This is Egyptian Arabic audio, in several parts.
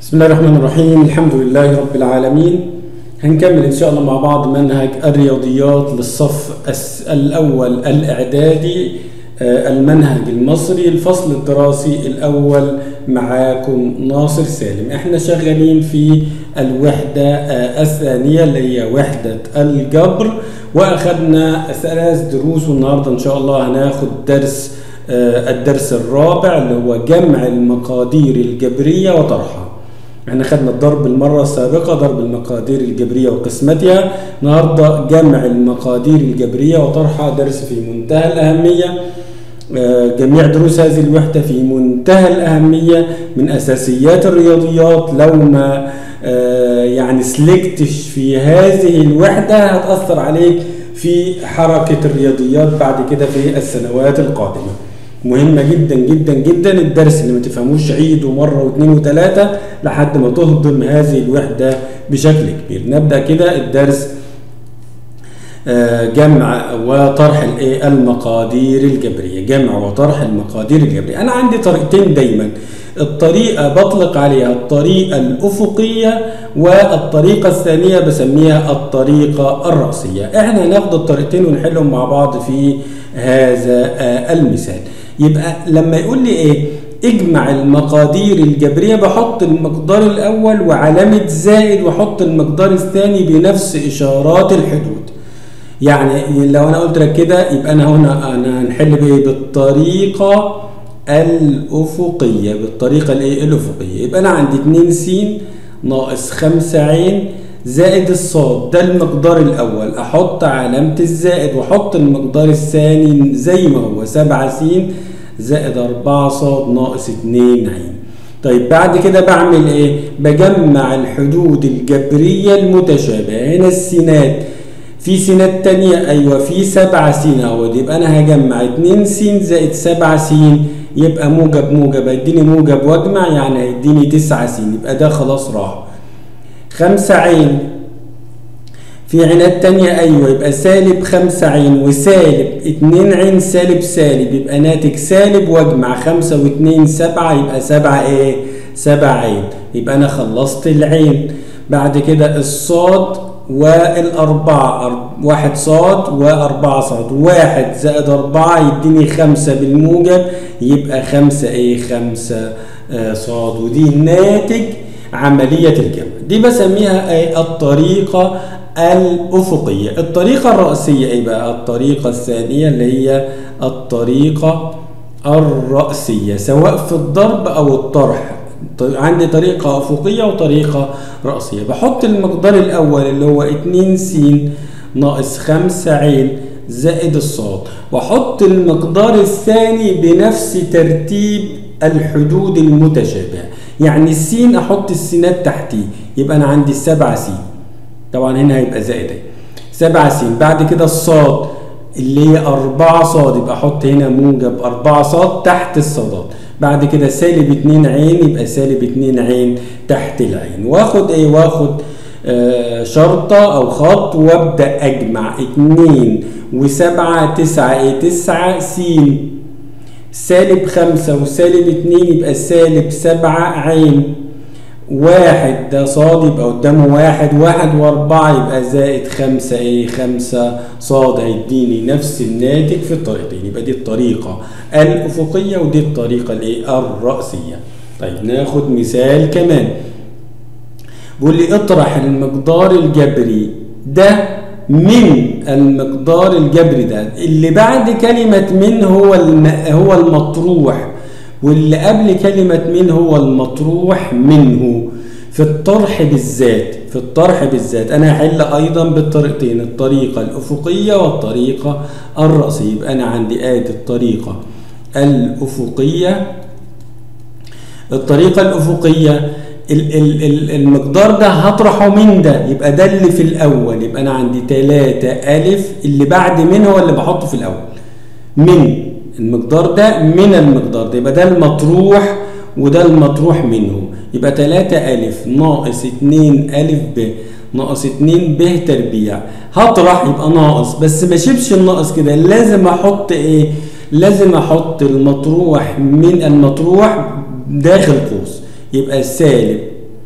بسم الله الرحمن الرحيم الحمد لله رب العالمين هنكمل إن شاء الله مع بعض منهج الرياضيات للصف الس- الأول الإعدادي آه، المنهج المصري الفصل الدراسي الأول معاكم ناصر سالم احنا شغالين في الوحدة آه، الثانية اللي هي وحدة الجبر وأخذنا ثلاث دروس والنهاردة إن شاء الله هناخد درس آه، الدرس الرابع اللي هو جمع المقادير الجبرية وطرحها احنا خدنا الضرب المرة السابقة ضرب المقادير الجبرية وقسمتها النهاردة جمع المقادير الجبرية وطرحها درس في منتهى الأهمية آه، جميع دروس هذه الوحدة في منتهى الأهمية من أساسيات الرياضيات لو ما آه، يعني سلكتش في هذه الوحدة هتأثر عليك في حركة الرياضيات بعد كده في السنوات القادمة مهمة جدا جدا جدا الدرس اللي ما تفهموش عيده مرة واثنين وثلاثة لحد ما تهضم هذه الوحدة بشكل كبير نبدأ كده الدرس آه، جمع وطرح الايه المقادير الجبريه جمع وطرح المقادير الجبريه انا عندي طريقتين دايما الطريقه بطلق عليها الطريقه الافقيه والطريقه الثانيه بسميها الطريقه الراسيه احنا هناخد الطريقتين ونحلهم مع بعض في هذا آه، المثال يبقى لما يقول لي ايه اجمع المقادير الجبريه بحط المقدار الاول وعلامه زائد واحط المقدار الثاني بنفس اشارات الحدود يعني لو انا قلت لك كده يبقى انا هنا انا هنحل بايه بالطريقه الافقيه بالطريقه الايه الافقيه يبقى انا عندي 2 س ناقص 5 عين زائد الصاد ده المقدار الاول احط علامه الزائد واحط المقدار الثاني زي ما هو 7 س زائد 4 صاد ناقص 2 عين طيب بعد كده بعمل ايه بجمع الحدود الجبريه المتشابهه هنا السينات في سينات تانية أيوة في سبعة سين أهوت يبقى أنا هجمع اتنين سين زائد سبعة سين يبقى موجب موجب هيديني موجب واجمع يعني هيديني تسعة سين يبقى ده خلاص راح خمسة عين في عينات تانية أيوة يبقى سالب خمسة عين وسالب اتنين عين سالب سالب يبقى ناتج سالب واجمع خمسة واتنين سبعة يبقى سبعة ايه؟ سبعة عين يبقى أنا خلصت العين بعد كده الصاد والأربعة أرب- واحد صاد وأربعة صاد واحد زائد أربعة يديني خمسة بالموجب يبقى خمسة إيه خمسة آه صاد ودي ناتج عملية الجمع دي بسميها إيه الطريقة الأفقية الطريقة الرأسية إيه بقى الطريقة الثانية اللي هي الطريقة الرأسية سواء في الضرب أو الطرح ط- عندي طريقة أفقية وطريقة رأسية بحط المقدار الأول اللي هو 2 س ناقص 5 عين زائد الصاد واحط المقدار الثاني بنفس ترتيب الحدود المتشابهة يعني السين احط السينات تحتيه يبقى انا عندي 7 س طبعا هنا هيبقى زائد اهي 7 س بعد كده الصاد اللي هي 4 صاد يبقى احط هنا موجب 4 صاد تحت الصادات بعد كده سالب 2 عين يبقى سالب 2 عين تحت العين واخد ايه واخد آه شرطة او خط وابدا اجمع 2 و7 9 ايه 9 س سالب 5 وسالب 2 يبقى سالب 7 عين واحد ده صاد يبقى قدامه واحد واحد واربعة يبقى زائد خمسة ايه خمسة صاد هيديني نفس الناتج في الطريقتين يبقى دي الطريقة الأفقية ودي الطريقة الايه الرأسية طيب ناخد مثال كمان بيقول لي اطرح المقدار الجبري ده من المقدار الجبري ده اللي بعد كلمة من هو الم... هو المطروح واللي قبل كلمة من هو المطروح منه في الطرح بالذات في الطرح بالذات أنا هحل أيضا بالطريقتين الطريقة الأفقية والطريقة الرأسية يبقى أنا عندي آية الطريقة الأفقية الطريقة الأفقية ال- ال- ال- المقدار ده هطرحه من ده يبقى ده اللي في الأول يبقى أنا عندي تلاتة ألف اللي بعد من هو اللي بحطه في الأول من المقدار ده من المقدار ده يبقى ده المطروح وده المطروح منه يبقى 3 ألف ناقص 2 ألف ب ناقص 2 ب تربيع هطرح يبقى ناقص بس ما اشيبش الناقص كده لازم احط ايه لازم احط المطروح من المطروح داخل قوس يبقى سالب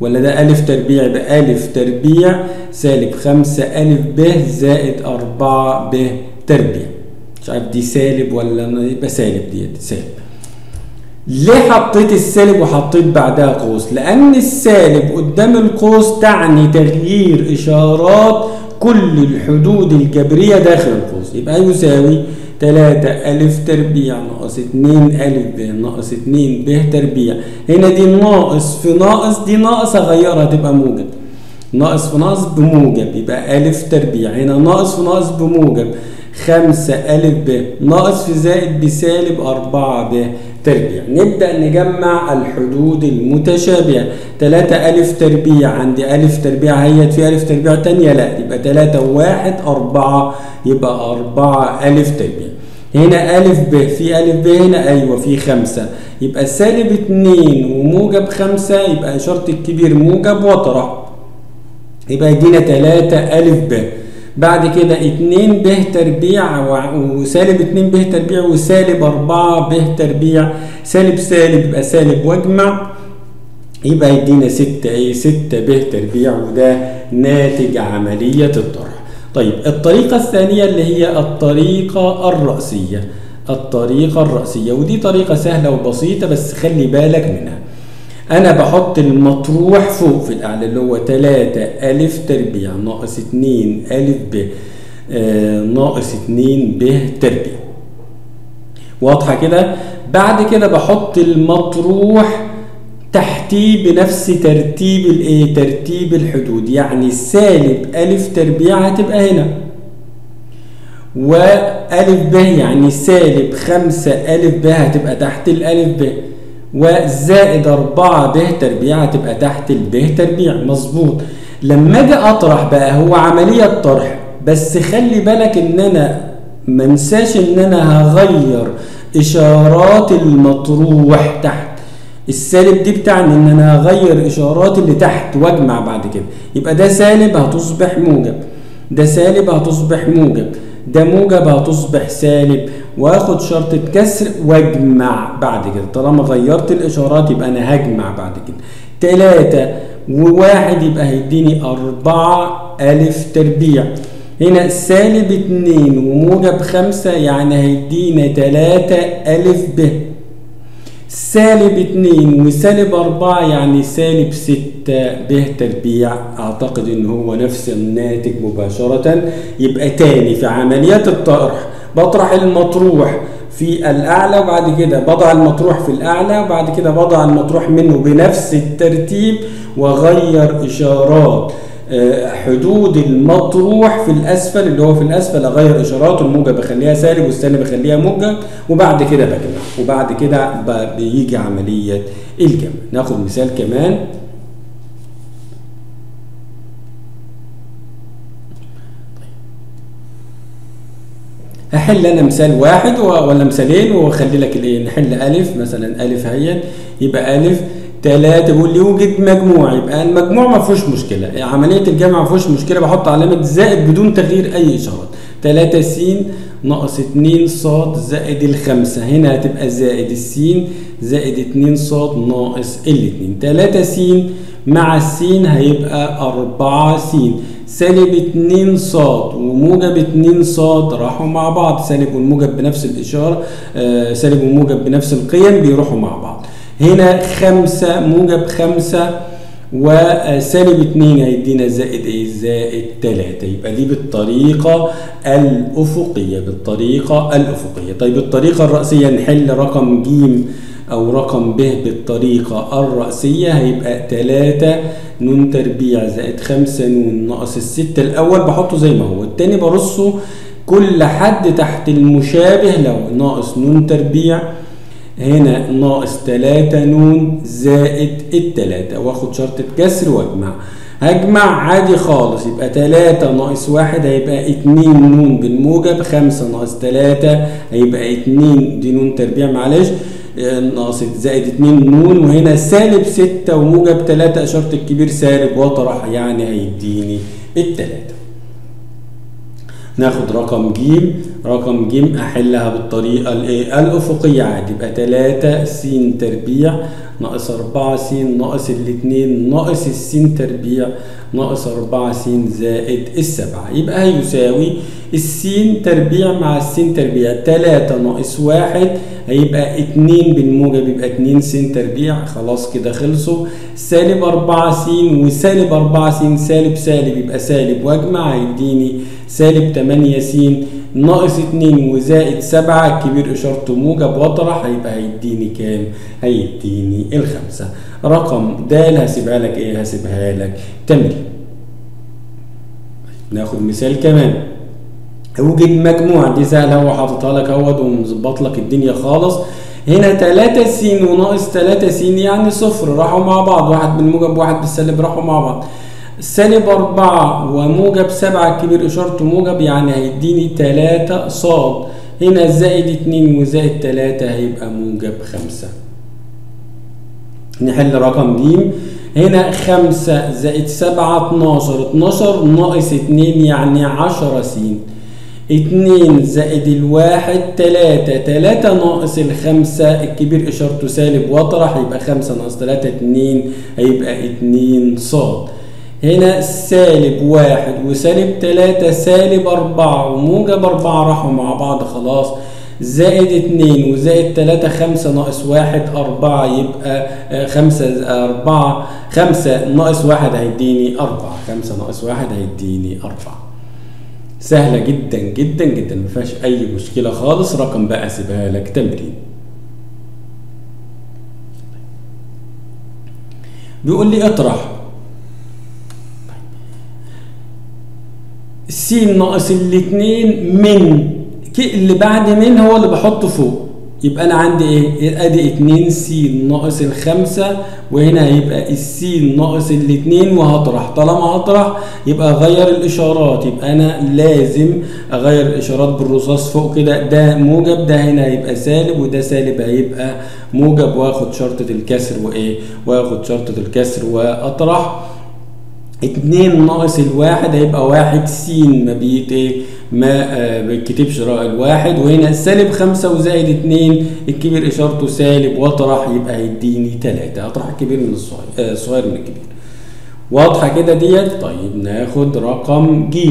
ولا ده ألف تربيع يبقى ألف تربيع سالب خمسة ألف ب زائد أربعة ب تربيع مش عارف دي سالب ولا يبقى سالب ديت سالب ليه حطيت السالب وحطيت بعدها قوس لأن السالب قدام القوس تعني تغيير إشارات كل الحدود الجبرية داخل القوس يبقى يساوي 3 ألف تربيع ناقص 2 ألف ب ناقص 2 ب تربيع هنا دي ناقص في ناقص دي ناقص أغيرها تبقى موجب ناقص في ناقص بموجب يبقى ألف تربيع هنا ناقص في ناقص بموجب 5 ألف ب ناقص في زائد بسالب 4 ب تربيع نبدأ نجمع الحدود المتشابهة 3 ألف تربيع عندي ألف تربيع هيت في ألف تربيع تانية لا يبقى 3 واحد 4 يبقى 4 ألف تربيع هنا ألف ب في ألف ب هنا أيوة في خمسة يبقى سالب اتنين وموجب خمسة يبقى إشارة الكبير موجب واطرح يبقى يدينا تلاتة ألف ب بعد كده اتنين ب تربيع وسالب اتنين ب تربيع وسالب أربعة ب تربيع سالب سالب يبقى سالب واجمع يبقى يدينا ستة ايه ستة ب تربيع وده ناتج عملية الطرح طيب الطريقة الثانية اللي هي الطريقة الرأسية الطريقة الرأسية ودي طريقة سهلة وبسيطة بس خلي بالك منها أنا بحط المطروح فوق في الأعلى اللي هو 3 ألف تربيع ناقص 2 ألف ب آه ناقص 2 ب تربيع واضحة كده بعد كده بحط المطروح تحتيه بنفس ترتيب الايه ترتيب الحدود يعني سالب ألف تربيع هتبقى هنا وألف ب يعني سالب خمسة ألف ب هتبقى تحت الألف ب وزائد أربعة ب تربيع هتبقى تحت الب تربيع مظبوط لما أجي أطرح بقى هو عملية طرح بس خلي بالك إن أنا منساش إن أنا هغير إشارات المطروح تحت السالب دي بتعني ان انا هغير اشارات اللي تحت واجمع بعد كده يبقى ده سالب هتصبح موجب ده سالب هتصبح موجب ده موجب هتصبح سالب واخد شرطة كسر واجمع بعد كده طالما غيرت الاشارات يبقى انا هجمع بعد كده تلاتة وواحد يبقى هيديني أربعة ألف تربيع هنا سالب اتنين وموجب خمسة يعني هيدينا تلاتة ألف ب سالب اتنين وسالب أربعة يعني سالب ستة ب تربيع أعتقد إن هو نفس الناتج مباشرة يبقى تاني في عمليات الطرح بطرح المطروح في الأعلى وبعد كده بضع المطروح في الأعلى وبعد كده بضع المطروح منه بنفس الترتيب وغير إشارات حدود المطروح في الاسفل اللي هو في الاسفل اغير اشاراته الموجب اخليها سالب والسالب اخليها موجب وبعد كده بجمع وبعد كده بيجي عمليه الجمع ناخد مثال كمان هحل انا مثال واحد ولا مثالين واخلي لك الايه نحل الف مثلا الف هي يبقى الف ثلاثة بيقول لي يوجد مجموع يبقى المجموع ما فيهوش مشكلة عملية الجمع ما فيهوش مشكلة بحط علامة زائد بدون تغيير أي إشارات 3 س ناقص 2 ص زائد الخمسة هنا هتبقى زائد السين زائد 2 ص ناقص الاتنين 3 س مع السين هيبقى 4 س سالب 2 ص وموجب 2 ص راحوا مع بعض سالب والموجب بنفس الإشارة آه سالب وموجب بنفس القيم بيروحوا مع بعض هنا خمسة موجب خمسة وسالب اتنين هيدينا زائد ايه زائد تلاتة يبقى دي بالطريقة الأفقية بالطريقة الأفقية طيب الطريقة الرأسية نحل رقم ج أو رقم ب بالطريقة الرأسية هيبقى تلاتة نون تربيع زائد خمسة نون ناقص الستة الأول بحطه زي ما هو التاني برصه كل حد تحت المشابه لو ناقص نون تربيع هنا ناقص تلاتة نون زائد التلاتة واخد شرطة كسر واجمع هجمع عادي خالص يبقى تلاتة ناقص واحد هيبقى اتنين نون بالموجب خمسة ناقص تلاتة هيبقى اتنين دي نون تربيع معلش ناقص زائد اتنين نون وهنا سالب ستة وموجب تلاتة إشارة الكبير سالب واطرح يعني هيديني التلاتة ناخد رقم ج رقم ج احلها بالطريقه الايه الافقيه عادي يبقى 3 س تربيع ناقص 4 س ناقص الاتنين ناقص الس تربيع ناقص 4 س زائد السبعة يبقى هيساوي السين تربيع مع السين تربيع 3 ناقص 1 هيبقى 2 بالموجب يبقى 2 س تربيع خلاص كده خلصوا سالب 4 س وسالب 4 س سالب سالب يبقى سالب واجمع هيديني سالب 8 س ناقص 2 وزائد 7 الكبير اشارته موجب واطرح هيبقى هيديني كام؟ هيديني الخمسة رقم د هسيبها لك ايه؟ هسيبها لك تمرين ناخد مثال كمان اوجد مجموع دي سهله هو حاططها لك اهوت ومظبط لك الدنيا خالص هنا 3 س وناقص 3 س يعني صفر راحوا مع بعض واحد بالموجب وواحد بالسالب راحوا مع بعض سالب 4 وموجب 7 الكبير اشارته موجب يعني هيديني 3 صاد هنا زائد 2 وزائد 3 هيبقى موجب 5 نحل رقم ج هنا 5 زائد 7 12 12 ناقص 2 يعني 10 س اتنين زائد الواحد تلاتة تلاتة ناقص الخمسة الكبير إشارته سالب واطرح يبقى خمسة ناقص تلاتة اتنين هيبقى اتنين صاد هنا سالب واحد وسالب تلاتة سالب أربعة وموجب أربعة راحوا مع بعض خلاص زائد اتنين وزائد تلاتة خمسة ناقص واحد أربعة يبقى خمسة أربعة خمسة ناقص واحد هيديني أربعة خمسة ناقص واحد هيديني أربعة سهلة جدا جدا جدا ما فيهاش أي مشكلة خالص رقم بقى سيبها لك تمرين بيقول لي اطرح س ناقص الاتنين من اللي بعد من هو اللي بحطه فوق يبقى انا عندي ايه ادي 2 س ناقص الخمسة وهنا هيبقى السين ناقص الاتنين وهطرح طالما هطرح يبقى اغير الاشارات يبقى انا لازم اغير الاشارات بالرصاص فوق كده ده موجب ده هنا هيبقى سالب وده سالب هيبقى موجب واخد شرطة الكسر وايه واخد شرطة الكسر واطرح اتنين ناقص الواحد هيبقى واحد س ما بيت ايه ما آه بيتكتبش الواحد وهنا سالب خمسة وزائد اتنين الكبير اشارته سالب واطرح يبقى هيديني تلاتة اطرح الكبير من الصغير آه الصغير من الكبير واضحة كده ديت طيب ناخد رقم ج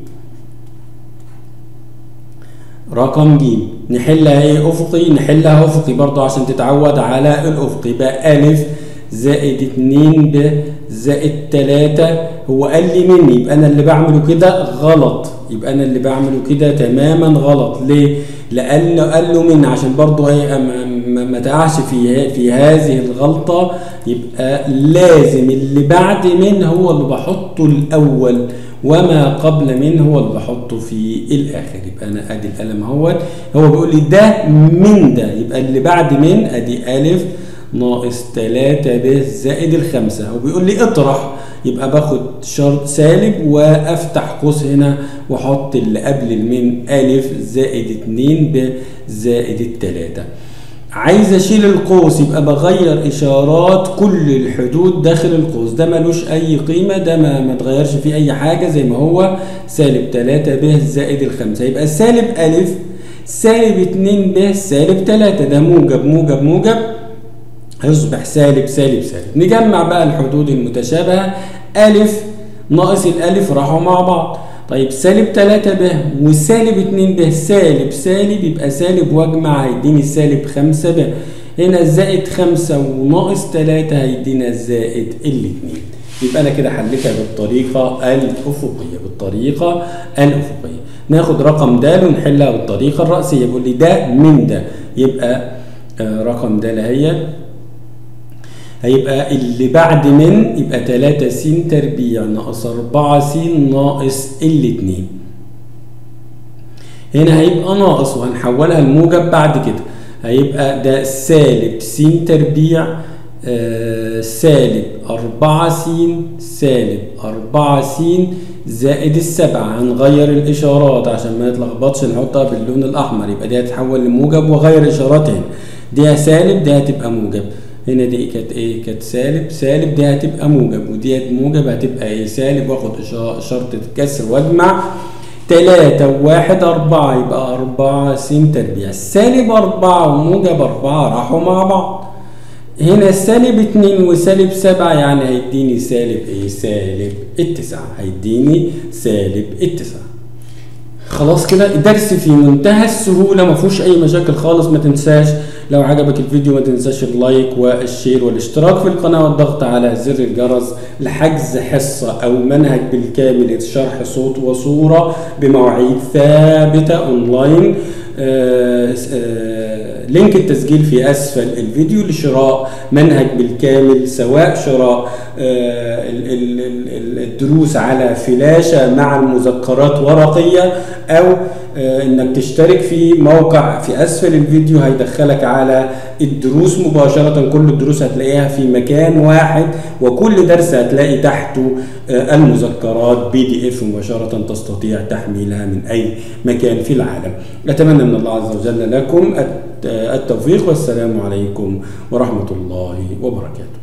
رقم ج نحلها ايه افقي نحلها افقي برضو عشان تتعود على الافقي يبقى الف زائد اتنين ب زائد تلاتة هو قال لي مني يبقى انا اللي بعمله كده غلط يبقى انا اللي بعمله كده تماما غلط ليه لانه قال له من عشان برضه ايه ما تقعش في في هذه الغلطه يبقى لازم اللي بعد من هو اللي بحطه الاول وما قبل من هو اللي بحطه في الاخر يبقى انا ادي القلم اهوت هو بيقول لي ده من ده يبقى اللي بعد من ادي الف ناقص 3 ب زائد الخمسة هو بيقول لي اطرح يبقى باخد شرط سالب وافتح قوس هنا واحط اللي قبل المن الف زائد 2 ب زائد التلاتة عايز اشيل القوس يبقى بغير اشارات كل الحدود داخل القوس ده ملوش اي قيمة ده ما, ما تغيرش فيه اي حاجة زي ما هو سالب 3 ب زائد الخمسة يبقى سالب الف سالب 2 ب سالب 3 ده موجب موجب موجب هيصبح سالب سالب سالب نجمع بقى الحدود المتشابهة ألف ناقص الألف راحوا مع بعض طيب سالب 3 ب وسالب 2 ب سالب سالب يبقى سالب واجمع هيديني سالب 5 ب هنا زائد 5 وناقص 3 هيدينا زائد الاتنين يبقى انا كده حلتها بالطريقة الأفقية بالطريقة الأفقية ناخد رقم د ونحلها بالطريقة الرأسية بيقول لي ده من ده يبقى آه رقم د هي هيبقى اللي بعد من يبقى 3 س تربيع ناقص 4 س ناقص الاتنين هنا هيبقى ناقص وهنحولها لموجب بعد كده هيبقى ده سالب س تربيع آه سالب 4 س سالب 4 س زائد السبعة هنغير الإشارات عشان ما نتلخبطش نحطها باللون الأحمر يبقى دي هتتحول لموجب وغير إشارات هنا دي سالب دي هتبقى موجب هنا دي كانت ايه كانت سالب سالب دي هتبقى موجب وديت موجب هتبقى ايه سالب واخد اشاره الكسر واجمع تلاتة وواحد أربعة يبقى أربعة س تربيع سالب أربعة وموجب أربعة راحوا مع بعض هنا سالب اتنين وسالب سبعة يعني هيديني سالب ايه سالب التسعة هيديني سالب التسعة خلاص كده الدرس في منتهى السهولة ما فيهوش أي مشاكل خالص ما تنساش لو عجبك الفيديو ما تنساش اللايك والشير والاشتراك في القناة والضغط على زر الجرس لحجز حصة أو منهج بالكامل شرح صوت وصورة بمواعيد ثابتة أونلاين آه آه لينك التسجيل في أسفل الفيديو لشراء منهج بالكامل سواء شراء آه الدروس على فلاشة مع المذكرات ورقية أو انك تشترك في موقع في اسفل الفيديو هيدخلك على الدروس مباشرة كل الدروس هتلاقيها في مكان واحد وكل درس هتلاقي تحته المذكرات بي دي اف مباشرة تستطيع تحميلها من اي مكان في العالم اتمنى من الله عز وجل لكم التوفيق والسلام عليكم ورحمة الله وبركاته